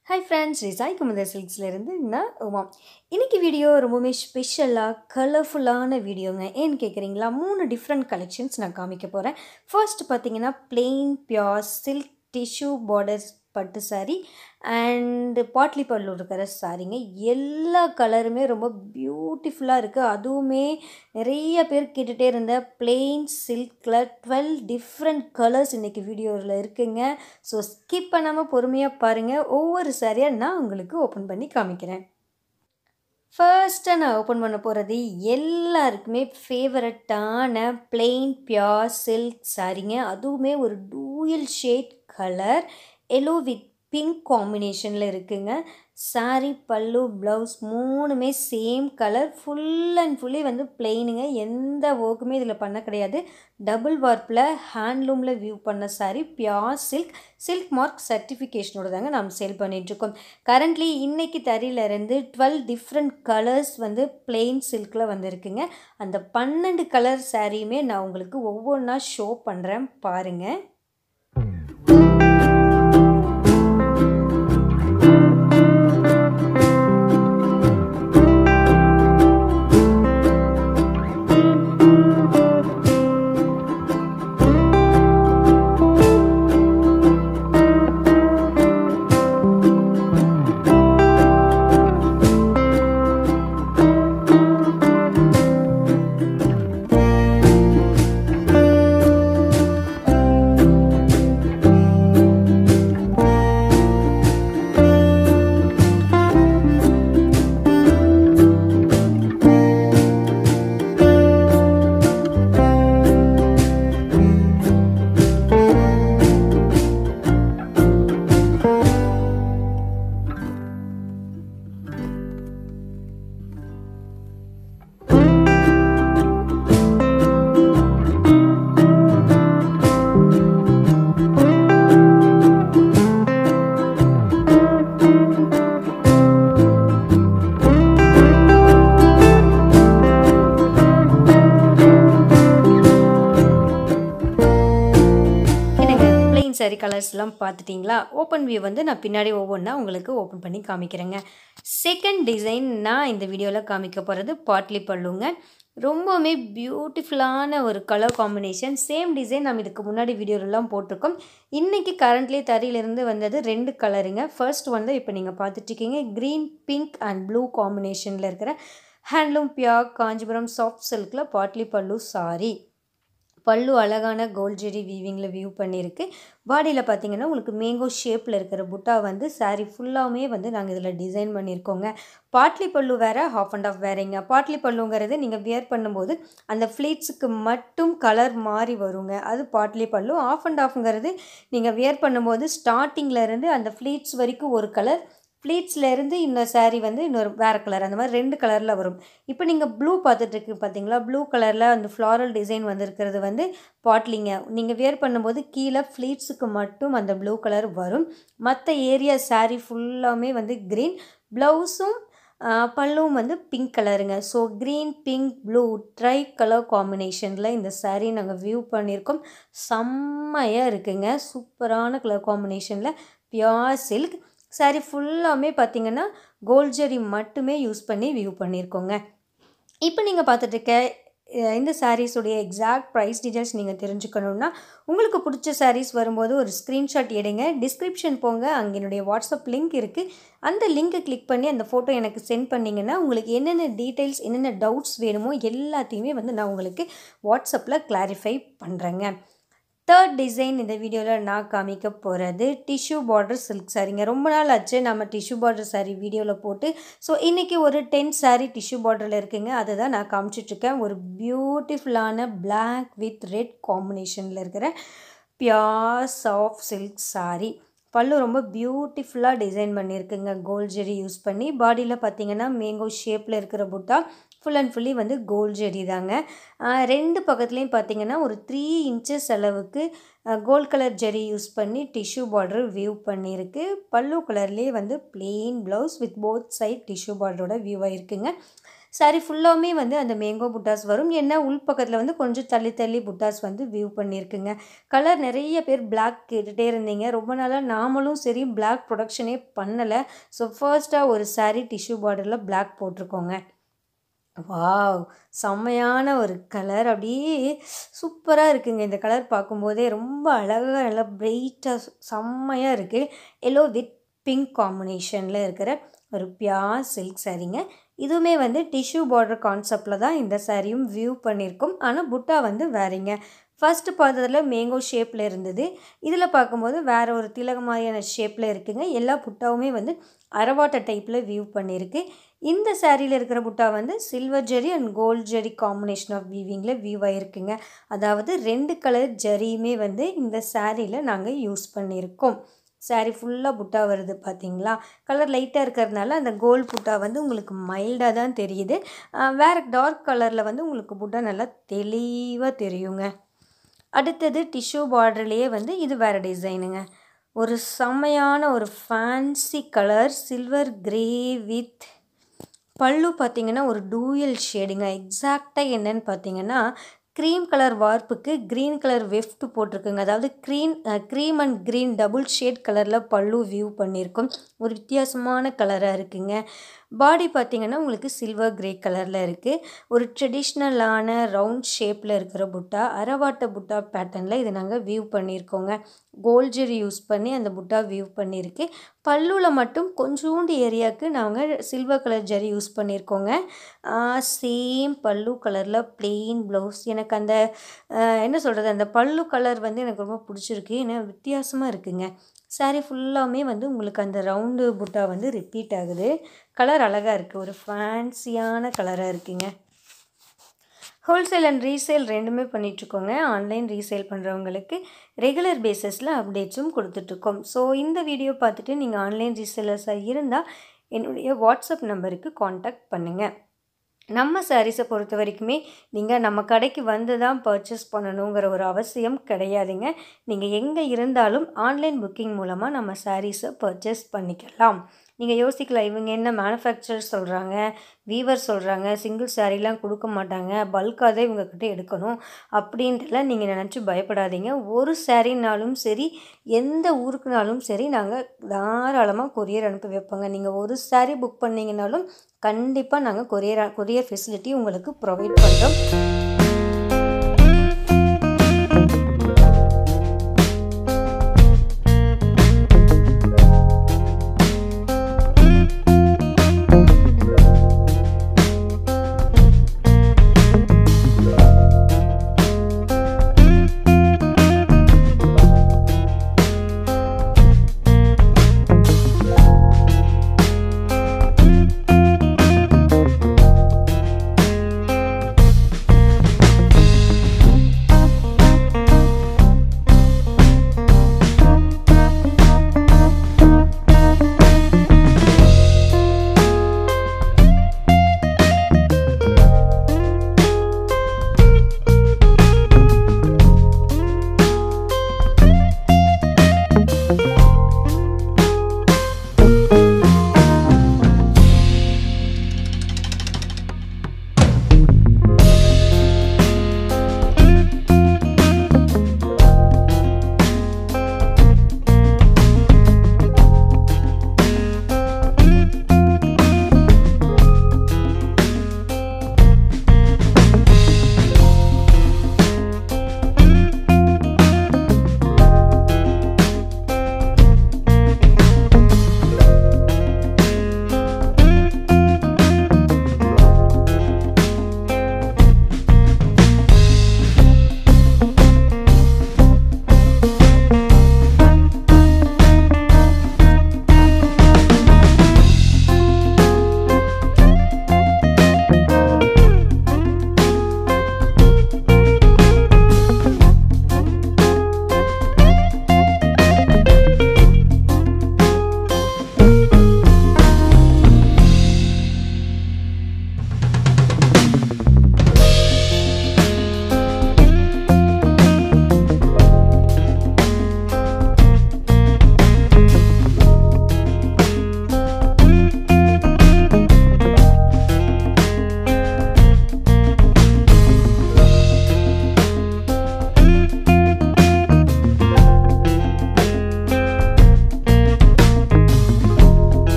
hi friends ரிசாய் குமுத சில்க்ஸ்லேருந்து நான் உமா இன்னைக்கு video ரொம்பவுமே ஸ்பெஷலாக கலர்ஃபுல்லான வீடியோங்க ஏன்னு கேட்குறீங்களா மூணு டிஃப்ரெண்ட் கலெக்ஷன்ஸ் நான் காமிக்க போகிறேன் ஃபர்ஸ்ட் பார்த்தீங்கன்னா plain pure silk tissue borders பட்டு சாரி அண்ட் பாட்லி பல்லு இருக்கிற சாரிங்க எல்லா கலருமே ரொம்ப பியூட்டிஃபுல்லாக இருக்குது அதுவுமே நிறைய பேர் கேட்டுகிட்டே இருந்த பிளெயின் சில்கில் டுவெல் டிஃப்ரெண்ட் கலர்ஸ் இன்றைக்கி வீடியோவில் இருக்குங்க ஸோ ஸ்கிப் பண்ணாமல் பொறுமையாக பாருங்கள் ஒவ்வொரு சாரியாக நான் உங்களுக்கு ஓப்பன் பண்ணி காமிக்கிறேன் ஃபர்ஸ்ட்டாக நான் ஓப்பன் பண்ண போகிறது எல்லாருக்குமே ஃபேவரட்டான பிளெயின் பியோர் சில்க் சாரிங்க அதுவுமே ஒரு dual shade colour yellow with pink காம்பினேஷனில் இருக்குங்க சாரி பல்லு ப்ளவுஸ் மூணுமே same colour full and fully வந்து பிளெயினுங்க எந்த ஒர்க்குமே இதில் பண்ண கிடையாது டபுள் வார்ப்பில் ஹேண்ட்லூமில் வியூ பண்ண sari pure silk silk mark சர்டிஃபிகேஷனோட தாங்க நாம் சேல் பண்ணிகிட்ருக்கோம் கரண்ட்லி இன்றைக்கி தறியிலேருந்து டுவெல் டிஃப்ரெண்ட் கலர்ஸ் வந்து பிளெயின் சில்கில் வந்திருக்குங்க அந்த பன்னெண்டு கலர் சாரியுமே நான் உங்களுக்கு ஒவ்வொன்றா ஷோ பண்ணுறேன் பாருங்கள் சாரி கலர்ஸ்லாம் பார்த்துட்டிங்களா ஓப்பன் வியூ வந்து நான் பின்னாடி ஒவ்வொன்றா உங்களுக்கு ஓப்பன் பண்ணி காமிக்கிறேங்க செகண்ட் டிசைன் நான் இந்த வீடியோவில் காமிக்க போகிறது பாட்லி பல்லுங்க ரொம்பவுமே பியூட்டிஃபுல்லான ஒரு கலர் காம்பினேஷன் சேம் டிசைன் நம்ம இதுக்கு முன்னாடி வீடியோலலாம் போட்டிருக்கோம் இன்றைக்கி கரண்ட்லி தறியிலேருந்து வந்தது ரெண்டு கலருங்க ஃபர்ஸ்ட் வந்து இப்போ நீங்கள் பார்த்துட்ருக்கீங்க க்ரீன் பிங்க் அண்ட் ப்ளூ காம்பினேஷனில் இருக்கிற ஹேண்ட்லூம் பியாக் காஞ்சிபுரம் சாஃப்ட் சில்கில் பாட்லி பல்லு சாரி பல்லு அழகான கோல்ட் ஜெரி வீவிங்கில் வியூ பண்ணியிருக்கு பாடியில் பார்த்தீங்கன்னா உங்களுக்கு மேங்கோ ஷேப்பில் இருக்கிற புட்டா வந்து சாரீ ஃபுல்லாகவுமே வந்து நாங்கள் இதில் டிசைன் பண்ணியிருக்கோங்க பாட்லி பல்லு வேறு ஹாஃப் அண்ட் ஆஃப் வேறேங்க பாட்லி பல்லுங்கிறது நீங்கள் வியர் பண்ணும்போது அந்த ஃப்ளீட்ஸுக்கு மட்டும் கலர் மாறி வருங்க அது பாட்லி பல்லு ஆஃப் அண்ட் ஆஃப்ங்கிறது நீங்கள் வியர் பண்ணும்போது ஸ்டார்டிங்கில் அந்த ஃப்ளீட்ஸ் வரைக்கும் ஒரு கலர் ஃப்ளீட்ஸ்லேருந்து இன்னொரு சாரீ வந்து இன்னொரு வேறு கலர் அந்த மாதிரி ரெண்டு கலரில் வரும் இப்போ நீங்கள் ப்ளூ பார்த்துட்ருக்கு பார்த்தீங்களா ப்ளூ கலரில் அந்த ஃப்ளாரல் டிசைன் வந்திருக்கிறது வந்து பாட்லிங்க நீங்கள் வியர் பண்ணும்போது கீழே ஃப்ளீட்ஸுக்கு மட்டும் அந்த ப்ளூ கலர் வரும் மற்ற ஏரியா சாரீ ஃபுல்லாமே வந்து க்ரீன் ப்ளவுஸும் பல்லும் வந்து பிங்க் கலருங்க so green pink blue tri colour காம்பினேஷனில் இந்த சாரீ நாங்கள் வியூ பண்ணியிருக்கோம் செம்மையாக இருக்குங்க சூப்பரான கலர் காம்பினேஷனில் பியோர் சில்க் சாரீ ஃபுல்லாமே பார்த்திங்கன்னா கோல்ட் ஜெரி மட்டுமே யூஸ் பண்ணி வியூ பண்ணியிருக்கோங்க இப்போ நீங்கள் பார்த்துட்ருக்க இந்த சாரீஸுடைய எக்ஸாக்ட் ப்ரைஸ் டீட்டெயில்ஸ் நீங்கள் தெரிஞ்சுக்கணுன்னா உங்களுக்கு பிடிச்ச சாரீஸ் வரும்போது ஒரு ஸ்க்ரீன்ஷாட் எடுங்க டிஸ்கிரிப்ஷன் போங்க அங்கே என்னுடைய வாட்ஸ்அப் லிங்க் இருக்குது அந்த லிங்க்கை கிளிக் பண்ணி அந்த ஃபோட்டோ எனக்கு சென்ட் பண்ணிங்கன்னா உங்களுக்கு என்னென்ன டீட்டெயில்ஸ் என்னென்ன டவுட்ஸ் வேணுமோ எல்லாத்தையுமே வந்து நான் உங்களுக்கு வாட்ஸ்அப்பில் கிளாரிஃபை பண்ணுறேங்க தேர்ட் டிசைன் இந்த வீடியோவில் நான் காமிக்க போகிறது டிஷ்யூ பார்டர் சில்க் சாரீங்க ரொம்ப நாள் ஆச்சு நம்ம டிஷ்யூ பார்டர் சாரீ வீடியோவில் போட்டு ஸோ இன்றைக்கி ஒரு டென் சாரீ டிஷ்யூ பார்டரில் இருக்குங்க அதை தான் நான் காமிச்சிட்ருக்கேன் ஒரு பியூட்டிஃபுல்லான பிளாக் வித் ரெட் காம்பினேஷனில் இருக்கிற பியார் சாஃப்ட் சில்க் சாரீ பல்லு ரொம்ப பியூட்டிஃபுல்லாக டிசைன் பண்ணியிருக்குங்க கோல்ட் ஜெரி யூஸ் பண்ணி பாடியில் பார்த்தீங்கன்னா மேங்கோ ஷேப்பில் இருக்கிற புட்டா ஃபுல் அண்ட் ஃபுல்லி வந்து கோல்ட் ஜெரி தாங்க ரெண்டு பக்கத்துலேயும் பார்த்தீங்கன்னா ஒரு த்ரீ இன்ச்சஸ் அளவுக்கு கோல்ட் கலர் ஜெரி யூஸ் பண்ணி டிஷ்யூ பார்டர் வியூ பண்ணியிருக்கு பல்லு கலர்லேயே வந்து plain blouse with both side tissue பார்டரோட வியூவாக இருக்குங்க சாரி ஃபுல்லாகவுமே வந்து அந்த மேங்கோ புட்டாஸ் வரும் ஏன்னா உள்பக்கத்தில் வந்து கொஞ்சம் தள்ளி தள்ளி புட்டாஸ் வந்து வியூ பண்ணியிருக்குங்க கலர் நிறைய பேர் Black கேட்டுகிட்டே இருந்தீங்க ரொம்ப நாளாக நாமளும் சரி Black ப்ரொடக்ஷனே பண்ணலை ஸோ ஃபர்ஸ்ட்டாக ஒரு saree டிஷ்யூ பார்டரில் Black போட்டிருக்கோங்க வாவ் செம்மையான ஒரு கலர் அப்படியே சூப்பராக இருக்குங்க இந்த கலர் பார்க்கும்போதே ரொம்ப அழகாக நல்லா பிரைட்டாக செம்மையாக இருக்குது எல்லோ வித் பிங்க் காம்பினேஷனில் இருக்கிற ஒரு பியார் சில்க் சாரீங்க இதுவுமே வந்து டிஷ்யூ பார்டர் கான்செப்டில் தான் இந்த சாரியும் வியூ பண்ணியிருக்கோம் ஆனால் புட்டா வந்து வேறங்க ஃபஸ்ட்டு பார்த்ததில் மேங்கோ ஷேப்பில் இருந்தது இதில் பார்க்கும்போது வேறு ஒரு திலக மாதிரியான ஷேப்பில் இருக்குங்க எல்லா புட்டாவுமே வந்து அரவாட்டை டைப்பில் வியூ பண்ணியிருக்கு இந்த சாரியில் இருக்கிற புட்டா வந்து silver zari and gold zari combination of வீவிங்கில் வியூ ஆகிருக்குங்க அதாவது ரெண்டு கலர் ஜரியுமே வந்து இந்த சாரியில் நாங்கள் யூஸ் பண்ணியிருக்கோம் சாரீ ஃபுல்லாக புட்டா வருது பார்த்தீங்களா கலர் லைட்டாக இருக்கிறதுனால அந்த கோல்ட் புட்டா வந்து உங்களுக்கு மைல்டாக தான் தெரியுது ஆஹ் வேற டார்க் கலரில் வந்து உங்களுக்கு புட்டா நல்லா தெளிவாக தெரியுங்க அடுத்தது டிஷ்யூ பார்டர்லேயே வந்து இது வேறு டிசைனுங்க ஒரு செம்மையான ஒரு fancy colour silver grey with pallu பார்த்தீங்கன்னா ஒரு டூயல் ஷேடுங்க எக்ஸாக்டாக என்னன்னு பார்த்தீங்கன்னா க்ரீம் கலர் வார்ப்புக்கு க்ரீன் கலர் வெஃப்ட் போட்டிருக்குங்க அதாவது green cream and green double shade கலரில் பல்லு வியூ பண்ணியிருக்கோம் ஒரு வித்தியாசமான கலராக இருக்குங்க பாடி பார்த்தீங்கன்னா உங்களுக்கு சில்வர் கிரே கலரில் இருக்குது ஒரு ட்ரெடிஷ்னலான ரவுண்ட் ஷேப்பில் இருக்கிற புட்டா அரவாட்ட புட்டா பேட்டர்னில் இதை நாங்கள் வியூ பண்ணியிருக்கோங்க கோல்ட் ஜெரி யூஸ் பண்ணி அந்த புட்டா வியூ பண்ணியிருக்கு பல்லுவில் மட்டும் கொஞ்சோண்டு ஏரியாவுக்கு நாங்கள் சில்வர் கலர் ஜெரி யூஸ் பண்ணியிருக்கோங்க சேம் பல்லு கலரில் பிளெயின் ப்ளவுஸ் எனக்கு அந்த ஆஹ், என்ன சொல்கிறது அந்த பல்லு கலர் வந்து எனக்கு ரொம்ப பிடிச்சிருக்கு ஏன்னா வித்தியாசமாக இருக்குங்க saree ஃபுல்லாமே வந்து உங்களுக்கு அந்த ரவுண்டு புட்டா வந்து ரிப்பீட் ஆகுது கலர் அழகாக இருக்குது ஒரு ஃபேன்சியான கலராக இருக்குங்க ஹோல்சேல் அண்ட் ரீசேல் ரெண்டுமே பண்ணிகிட்ருக்கோங்க ஆன்லைன் ரீசேல் பண்ணுறவங்களுக்கு ரெகுலர் பேசிஸில் அப்டேட்ஸும் கொடுத்துட்ருக்கோம் ஸோ இந்த வீடியோ பார்த்துட்டு நீங்கள் ஆன்லைன் ரீசேலர்ஸாக இருந்தால் என்னுடைய வாட்ஸ்அப் நம்பருக்கு காண்டாக்ட் பண்ணுங்கள் நம்ம சாரீஸை பொறுத்த வரைக்குமே நீங்கள் நம்ம கடைக்கு வந்து தான் பர்ச்சேஸ் பண்ணணுங்கிற ஒரு அவசியம் கிடையாதுங்க நீங்கள் எங்கே இருந்தாலும் ஆன்லைன் புக்கிங் மூலமாக நம்ம சாரீஸை பர்ச்சேஸ் பண்ணிக்கலாம் நீங்கள் யோசிக்கலாம் இவங்க என்ன மேனுஃபேக்சரர் சொல்கிறாங்க வீவர் சொல்கிறாங்க சிங்கிள் சாரீலாம் கொடுக்க மாட்டாங்க பல்காக தான் இவங்கக்கிட்ட எடுக்கணும் அப்படின்ட்டுலாம் நீங்கள் நினச்சி பயப்படாதீங்க ஒரு சாரீனாலும் சரி எந்த ஊருக்குனாலும் சரி நாங்கள் தாராளமாக கொரியர் அனுப்பி வைப்போங்க நீங்கள் ஒரு சாரீ புக் பண்ணீங்கனாலும் கண்டிப்பாக நாங்கள் கொரியர் கொரியர் ஃபெசிலிட்டி உங்களுக்கு ப்ரொவைட் பண்ணுறோம்